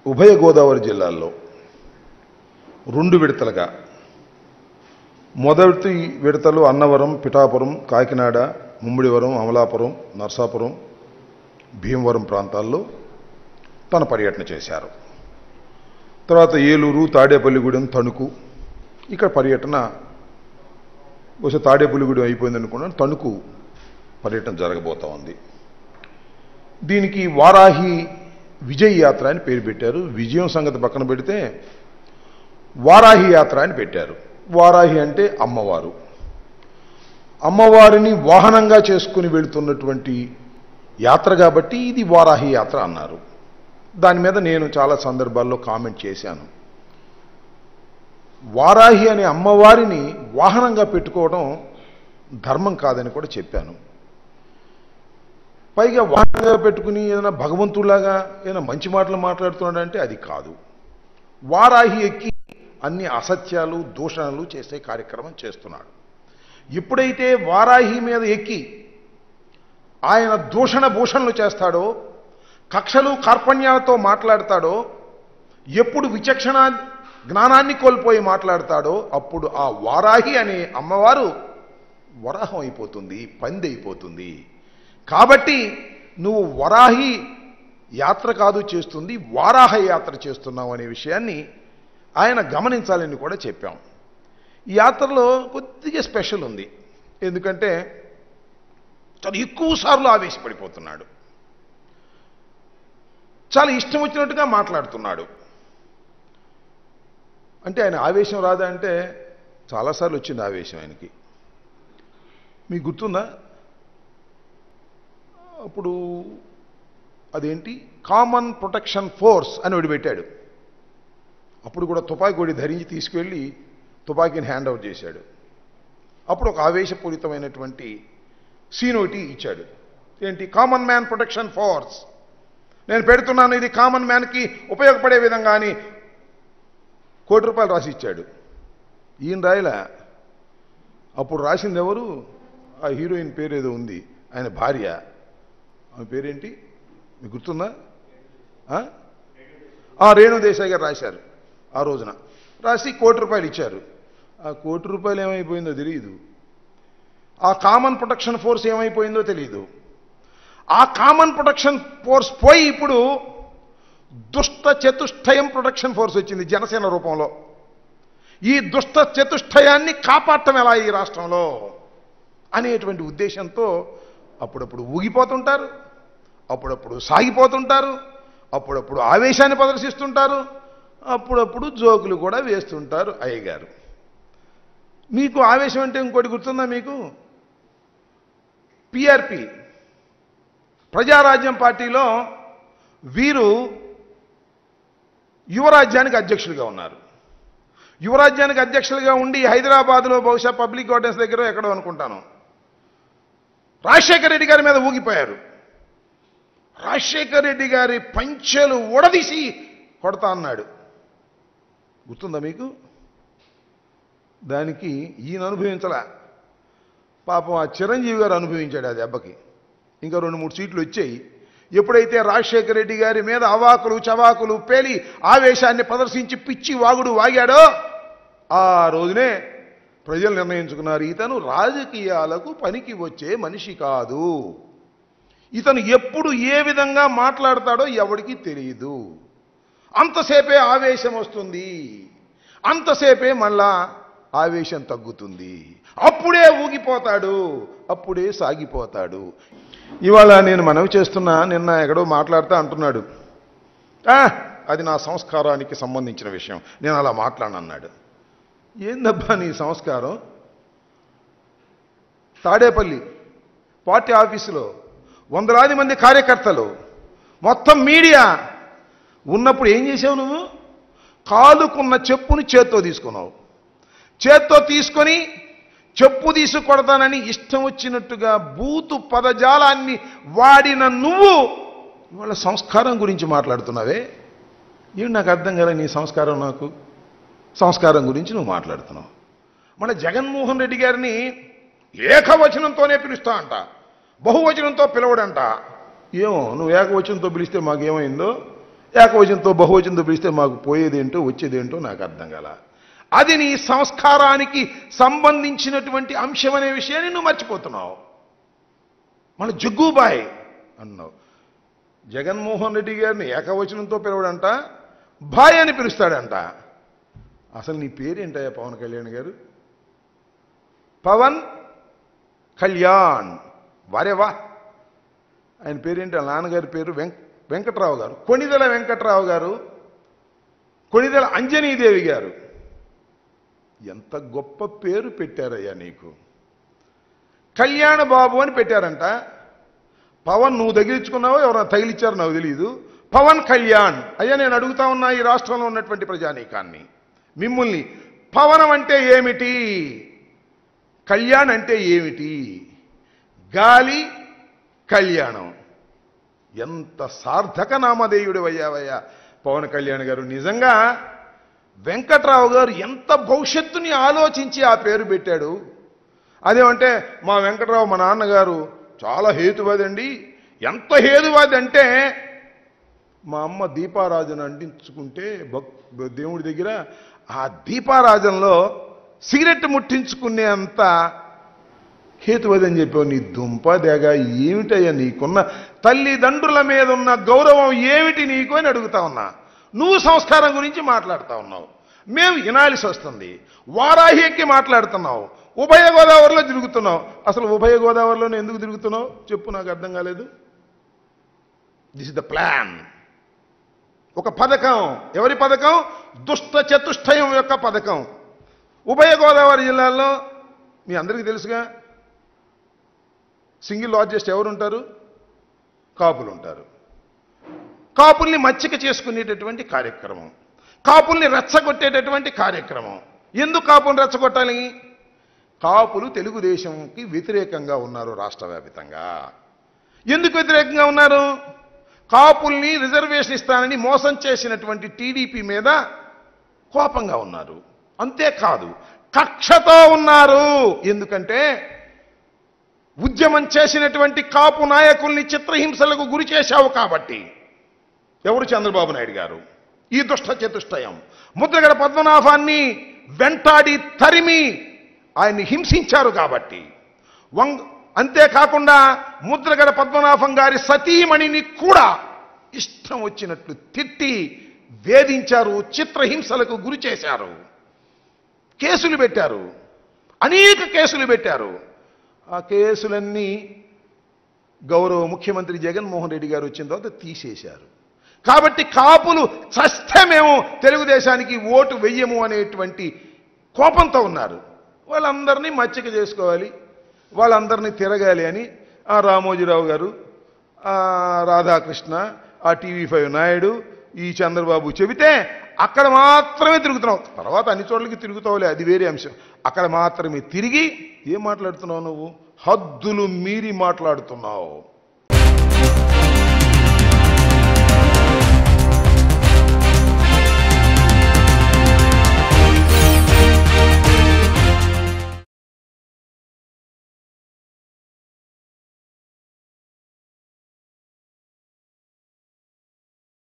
ఉభయ గోదావరి జిల్లాల్లో రెండు విడతలుగా మొదటి విడతలు అన్నవరం పిఠాపురం కాకినాడ ముమ్మిడివరం అమలాపురం నర్సాపురం భీమవరం ప్రాంతాల్లో తన పర్యటన చేశారు తర్వాత ఏలూరు తాడేపల్లిగూడెం తణుకు ఇక్కడ పర్యటన బహుశా తాడేపల్లిగూడెం అయిపోయింది అనుకున్నాను తణుకు పర్యటన జరగబోతా ఉంది దీనికి వారాహి విజయ్ యాత్ర అని పేరు పెట్టారు విజయం సంగతి పక్కన పెడితే వారాహి యాత్ర అని పెట్టారు వారాహి అంటే అమ్మవారు అమ్మవారిని వాహనంగా చేసుకుని వెళుతున్నటువంటి యాత్ర కాబట్టి ఇది వారాహి యాత్ర అన్నారు దాని మీద నేను చాలా సందర్భాల్లో కామెంట్ చేశాను వారాహి అనే అమ్మవారిని వాహనంగా పెట్టుకోవడం ధర్మం కాదని కూడా చెప్పాను పైగా వాహనంగా పెట్టుకుని ఏదైనా భగవంతుడిలాగా ఏదైనా మంచి మాటలు మాట్లాడుతున్నాడంటే అది కాదు వారాహి ఎక్కి అన్ని అసత్యాలు దూషణలు చేసే కార్యక్రమం చేస్తున్నాడు ఎప్పుడైతే వారాహి మీద ఎక్కి ఆయన దూషణ భూషణలు చేస్తాడో కక్షలు కార్పణ్యాలతో మాట్లాడతాడో ఎప్పుడు విచక్షణ జ్ఞానాన్ని కోల్పోయి మాట్లాడతాడో అప్పుడు ఆ వారాహి అనే అమ్మవారు వరాహం అయిపోతుంది పంది అయిపోతుంది కాబట్టి నువ్వు వరాహి యాత్ర కాదు చేస్తుంది వారాహ యాత్ర చేస్తున్నావు అనే విషయాన్ని ఆయన గమనించాలని కూడా చెప్పాం ఈ యాత్రలో కొద్దిగా స్పెషల్ ఉంది ఎందుకంటే చాలా ఎక్కువ సార్లు ఆవేశపడిపోతున్నాడు చాలా ఇష్టం వచ్చినట్టుగా మాట్లాడుతున్నాడు అంటే ఆయన ఆవేశం రాదా అంటే చాలాసార్లు వచ్చింది ఆవేశం ఆయనకి మీకు గుర్తుందా అప్పుడు అదేంటి కామన్ ప్రొటెక్షన్ ఫోర్స్ అని ఒకటి పెట్టాడు అప్పుడు కూడా తుపాకీ కొడి ధరించి తీసుకెళ్ళి తుపాకీని హ్యాండ్ అవుట్ చేశాడు అప్పుడు ఒక ఆవేశపూరితమైనటువంటి సీన్ ఒకటి ఇచ్చాడు ఏంటి కామన్ మ్యాన్ ప్రొటెక్షన్ ఫోర్స్ నేను పెడుతున్నాను ఇది కామన్ మ్యాన్కి ఉపయోగపడే విధంగా అని కోటి రూపాయలు రాసి ఇచ్చాడు ఈయన రాయలా అప్పుడు రాసింది ఎవరు ఆ హీరోయిన్ పేరు ఏదో ఉంది ఆయన భార్య ఆమె పేరేంటి మీకు గుర్తుందా ఆ? ఆ రేణు దేశాయ్ గారు రాశారు ఆ రోజున రాసి కోటి రూపాయలు ఇచ్చారు ఆ కోటి రూపాయలు ఏమైపోయిందో తెలియదు ఆ కామన్ ప్రొటెక్షన్ ఫోర్స్ ఏమైపోయిందో తెలియదు ఆ కామన్ ప్రొటెక్షన్ ఫోర్స్ పోయి ఇప్పుడు దుష్ట చతుష్టయం ప్రొటెక్షన్ ఫోర్స్ వచ్చింది జనసేన రూపంలో ఈ దుష్ట చతుష్టయాన్ని కాపాడటం ఎలా ఈ రాష్ట్రంలో అనేటువంటి ఉద్దేశంతో అప్పుడప్పుడు ఊగిపోతుంటారు అప్పుడప్పుడు సాగిపోతుంటారు అప్పుడప్పుడు ఆవేశాన్ని ప్రదర్శిస్తుంటారు అప్పుడప్పుడు జోకులు కూడా వేస్తుంటారు అయ్యగారు మీకు ఆవేశం అంటే ఇంకోటి గుర్తుందా మీకు పిఆర్పి ప్రజారాజ్యం పార్టీలో వీరు యువరాజ్యానికి అధ్యక్షులుగా ఉన్నారు యువరాజ్యానికి అధ్యక్షులుగా ఉండి హైదరాబాద్లో బహుశా పబ్లిక్ గార్డెన్స్ దగ్గర ఎక్కడో అనుకుంటాను రాజశేఖర రెడ్డి గారి మీద ఊగిపోయారు రాజశేఖర రెడ్డి గారి పంచెలు ఉడదీసి కొడతా అన్నాడు గుర్తుందా మీకు దానికి ఈయన అనుభవించలా పాపం ఆ చిరంజీవి గారు అనుభవించాడు ఆ దెబ్బకి ఇంకా రెండు మూడు సీట్లు వచ్చాయి ఎప్పుడైతే రాజశేఖర రెడ్డి గారి మీద అవాకులు చవాకులు పేలి ఆవేశాన్ని ప్రదర్శించి పిచ్చి వాగుడు వాగాడో ఆ రోజునే ప్రజలు నిర్ణయించుకున్నారు ఇతను రాజకీయాలకు పనికి వచ్చే మనిషి కాదు ఇతను ఎప్పుడు ఏ విధంగా మాట్లాడతాడో ఎవడికి తెలియదు అంతసేపే ఆవేశం వస్తుంది అంతసేపే మళ్ళా ఆవేశం తగ్గుతుంది అప్పుడే ఊగిపోతాడు అప్పుడే సాగిపోతాడు ఇవాళ నేను మనవి చేస్తున్నా నిన్న ఎక్కడో మాట్లాడుతూ అంటున్నాడు "ఆ, అది నా సంస్కారానికి సంబంధించిన విషయం నేను అలా మాట్లాడనన్నాడు ఏందబ్బా నీ సంస్కారం తాడేపల్లి పార్టీ ఆఫీసులో వందలాది మంది కార్యకర్తలు మొత్తం మీడియా ఉన్నప్పుడు ఏం చేసావు నువ్వు కాలుకున్న చెప్పుని చేత్తో తీసుకున్నావు చేత్తో తీసుకొని చెప్పు తీసి కొడతానని ఇష్టం వచ్చినట్టుగా బూతు పదజాలాన్ని వాడిన నువ్వు ఇవాళ సంస్కారం గురించి మాట్లాడుతున్నావే ఏం నాకు అర్థం కదా నీ సంస్కారం నాకు సంస్కారం గురించి నువ్వు మాట్లాడుతున్నావు మన జగన్మోహన్ రెడ్డి గారిని ఏకవచనంతోనే పిలుస్తా అంట బహువచనంతో పిలవడంట ఏమో నువ్వు ఏకవచనంతో పిలిస్తే మాకేమైందో ఏకవచనంతో బహువచనంతో పిలిస్తే మాకు పోయేదేంటో వచ్చేదేంటో నాకు అర్థం కాల అది నీ సంస్కారానికి సంబంధించినటువంటి అంశం అనే విషయాన్ని నువ్వు మర్చిపోతున్నావు మన జగ్గుబాయ్ అన్నావు జగన్మోహన్ రెడ్డి గారిని ఏకవచనంతో పిలవడంట బాయ్ అని పిలుస్తాడంట అసలు నీ పేరేంటయ్యా పవన్ కళ్యాణ్ గారు పవన్ కళ్యాణ్ వారేవా ఆయన పేరేంటి వాళ్ళ నాన్నగారి పేరు వెంక వెంకట్రావు గారు కొణిదెల వెంకట్రావు గారు కొణిదెల అంజనీదేవి గారు ఎంత గొప్ప పేరు పెట్టారయ్యా నీకు కళ్యాణ బాబు అని పెట్టారంట పవన్ నువ్వు తగిలించుకున్నావో ఎవరైనా తగిలిచ్చారో నాకు తెలియదు పవన్ కళ్యాణ్ అయ్యా నేను అడుగుతా ఉన్నా ఈ రాష్ట్రంలో ఉన్నటువంటి ప్రజానీకాన్ని మిమ్మల్ని పవనం అంటే ఏమిటి కళ్యాణ్ అంటే ఏమిటి గాలి కళ్యాణం ఎంత సార్థక నామధేయుడు అయ్యావయ్యా పవన్ కళ్యాణ్ గారు నిజంగా వెంకట్రావు గారు ఎంత భవిష్యత్తుని ఆలోచించి ఆ పేరు పెట్టాడు అదేమంటే మా వెంకట్రావు మా నాన్నగారు చాలా హేతువాది అండి ఎంత హేతువాది అంటే మా అమ్మ దీపారాజన అంటించుకుంటే భక్ దేవుడి దగ్గర ఆ దీపారాజనలో సిగరెట్ ముట్టించుకునే అంత హేతువది అని చెప్పావు నీ దుంప దేగ ఏమిటయ్యా నీకున్న తల్లిదండ్రుల మీద ఉన్న గౌరవం ఏమిటి నీకు అని అడుగుతా ఉన్నా నువ్వు సంస్కారం గురించి మాట్లాడుతా ఉన్నావు మేము వినాల్సి వస్తుంది వారాహి ఎక్కి మాట్లాడుతున్నావు ఉభయ గోదావరిలో తిరుగుతున్నావు అసలు ఉభయ గోదావరిలో ఎందుకు తిరుగుతున్నావు చెప్పు నాకు అర్థం కాలేదు దిస్ ఇస్ ద ప్లాన్ ఒక పథకం ఎవరి పథకం దుష్ట చతుష్టయం యొక్క పథకం ఉభయ గోదావరి జిల్లాల్లో మీ అందరికీ తెలుసుగా సింగిల్ లార్జెస్ట్ ఎవరు ఉంటారు కాపులు ఉంటారు కాపుల్ని మచ్చిక చేసుకునేటటువంటి కార్యక్రమం కాపుల్ని రెచ్చగొట్టేటటువంటి కార్యక్రమం ఎందుకు కాపుల్ని రెచ్చగొట్టాలి కాపులు తెలుగుదేశంకి వ్యతిరేకంగా ఉన్నారు రాష్ట్ర వ్యాపితంగా ఎందుకు వ్యతిరేకంగా ఉన్నారు కాపుల్ని రిజర్వేషన్ ఇస్తానని మోసం చేసినటువంటి టీడీపీ మీద కోపంగా ఉన్నారు అంతేకాదు కక్షతో ఉన్నారు ఎందుకంటే ఉద్యమం చేసినటువంటి కాపు నాయకుల్ని చిత్రహింసలకు గురి చేశావు కాబట్టి ఎవరు చంద్రబాబు నాయుడు గారు ఈ దుష్ట చతుష్టయం ముద్రగడ పద్మనాభాన్ని వెంటాడి తరిమి ఆయన్ని హింసించారు కాబట్టి వంగ అంతేకాకుండా ముద్రగడ పద్మనాభం గారి సతీమణిని కూడా ఇష్టం వచ్చినట్లు తిట్టి వేధించారు చిత్రహింసలకు గురి చేశారు కేసులు పెట్టారు అనేక కేసులు పెట్టారు ఆ కేసులన్నీ గౌరవ ముఖ్యమంత్రి జగన్మోహన్ రెడ్డి గారు వచ్చిన తర్వాత తీసేశారు కాబట్టి కాపులు చస్తే మేము తెలుగుదేశానికి ఓటు వెయ్యము అనేటువంటి కోపంతో ఉన్నారు వాళ్ళందరినీ మచ్చిక చేసుకోవాలి వాళ్ళందరినీ తిరగాలి అని ఆ రామోజీరావు గారు ఆ రాధాకృష్ణ ఆ టీవీ ఫైవ్ నాయుడు ఈ చంద్రబాబు చెబితే అక్కడ మాత్రమే తిరుగుతున్నావు తర్వాత అన్ని చోట్లకి తిరుగుతావులే అది వేరే అంశం అక్కడ మాత్రమే తిరిగి ఏం మాట్లాడుతున్నావు నువ్వు హద్దులు మీరి మాట్లాడుతున్నావు